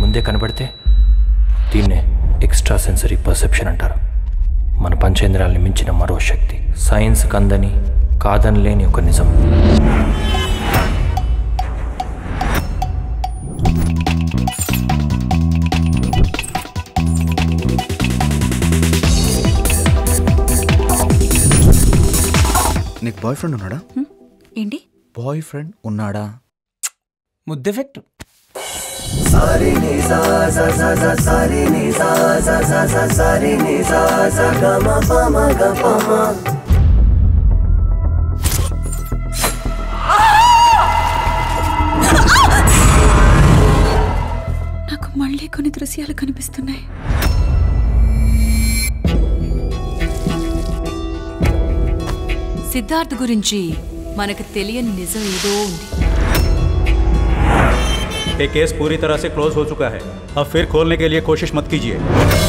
ముందే కనబడితే దీన్నే ఎక్స్ట్రా సెన్సరీ పర్సెప్షన్ అంటారు మన పంచేంద్రాల్ని మించిన మరో శక్తి సైన్స్ కందని కాదనలేని ఒక నిజం నీకు బాయ్ ఫ్రెండ్ ఉన్నాడా ఏంటి బాయ్ ఫ్రెండ్ ఉన్నాడా ముద్దెఫెక్ట్ నాకు మళ్ళీ కొన్ని దృశ్యాలు కనిపిస్తున్నాయి సిద్ధార్థ్ గురించి మనకు తెలియని నిజం ఏదో ఉంది ये केस पूरी तरह से क्लोज हो चुका है अब फिर खोलने के लिए कोशिश मत कीजिए